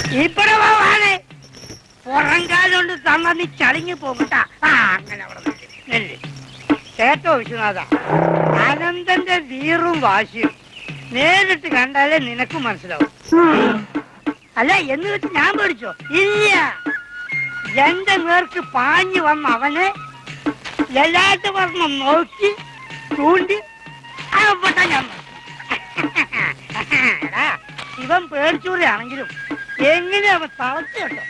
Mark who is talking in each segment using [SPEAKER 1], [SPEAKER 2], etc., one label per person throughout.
[SPEAKER 1] ഇവിടെ പോവാണ് പുറം കാലുകൊണ്ട് തന്ന നീ ചളിങ്ങി പോകട്ടാ ആ അങ്ങനെ അവിടെ നില്ല്. നില്ല്. കേട്ടോ വിശ്വനാഥ അനന്തന്റെ വീറും വാശിയും നേരിട്ട് കണ്ടാലേ നിനക്ക് മനസ്സിലാവും അല്ല എന്ന് വെച്ച് ഞാൻ പേടിച്ചോ ഇല്ല എന്റെ നേർക്ക് പാഞ്ഞു വന്ന അവനെ ലലാട്ട് വർണ്ണം നോക്കി ചൂണ്ടി അവിടെ ഞാൻ എടാ, ഇവൻ പേടിച്ചൂറിയാണെങ്കിലും എങ്ങനെ അവൻ തളച്ചു കേട്ടോ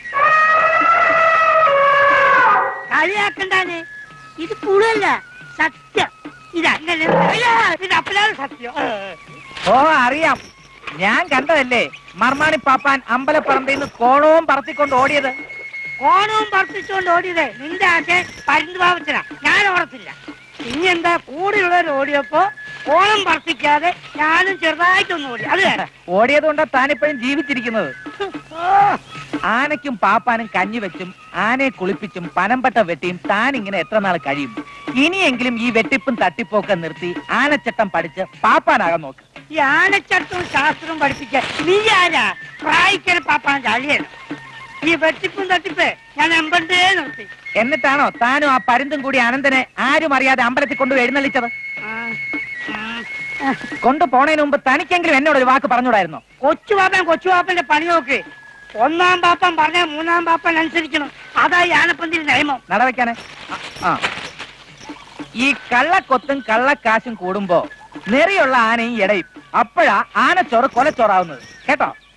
[SPEAKER 1] കളിയാക്കണ്ടാനെ ഇത് പുഴല്ല സത്യം ഇതങ്ങനെ അയ്യാ, ഇത് അപ്പലാണ് സത്യം
[SPEAKER 2] ഓ അറിയാം ഞാൻ കണ്ടതല്ലേ മർമാണി പാപ്പാൻ അമ്പലപ്പറമ്പിൽ നിന്ന് കോണവും പറത്തിക്കൊണ്ട് ഓടിയത്
[SPEAKER 1] കോണവും പറപ്പിച്ചുകൊണ്ട് ഓടിയതേ നിന്റെ ആശയം പരുന്തുഭാവത്തിന ഞാൻ ഓർത്തില്ല ഇനി എന്താ കൂടെയുള്ളവർ ഓടിയപ്പോ കോണം പറപ്പിക്കാതെ ഞാനും ചെറുതായിട്ടൊന്ന് ഓടി അത് വേറെ
[SPEAKER 2] ഓടിയത് കൊണ്ടാ താനിപ്പോഴും ജീവിച്ചിരിക്കുന്നത് ആനയ്ക്കും പാപ്പാനും കഞ്ഞി വെച്ചും ആനയെ കുളിപ്പിച്ചും പനമ്പട്ട വെട്ടിയും താൻ ഇങ്ങനെ എത്ര നാൾ കഴിയും ഇനിയെങ്കിലും ഈ വെട്ടിപ്പും തട്ടിപ്പൊക്കെ നിർത്തി ആനച്ചട്ടം പഠിച്ച് പാപ്പാനാകാൻ നോക്ക്
[SPEAKER 1] ഈ ആനച്ചട്ടവും ശാസ്ത്രവും പഠിപ്പിക്കാൻ നീ ആരാ പ്രായിക്കര പാപ്പാൻ ചളിയാണ് ഈ വെട്ടിപ്പും തട്ടിപ്പ് ഞാൻ എമ്പണ്ടേ നിർത്തി
[SPEAKER 2] എന്നിട്ടാണോ താനും ആ പരുന്തും കൂടി അനന്തനെ ആരും അറിയാതെ അമ്പലത്തിൽ കൊണ്ട് എഴുന്നള്ളിച്ചത്
[SPEAKER 1] ആ, ആ, ആ.
[SPEAKER 2] കൊണ്ടുപോണതിന് മുമ്പ് തനിക്കെങ്കിലും എന്നോട് ഒരു വാക്ക് പറഞ്ഞൂടായിരുന്നോ
[SPEAKER 1] കൊച്ചു പാപ്പൻ കൊച്ചു പാപ്പന്റെ പണി നോക്ക് ഒന്നാം പാപ്പൻ പറഞ്ഞ മൂന്നാം പാപ്പൻ അനുസരിക്കണം അതാ ഈ ആനപ്പന്തിരി നിയമം
[SPEAKER 2] നടവയ്ക്കാനെ ആ ഈ കള്ളക്കൊത്തും കള്ളക്കാശും കൂടുമ്പോ നെറിയുള്ള ആനയും ഇടയും അപ്പോഴാ ആനച്ചോറ് കൊലച്ചോറാവുന്നത് കേട്ടോ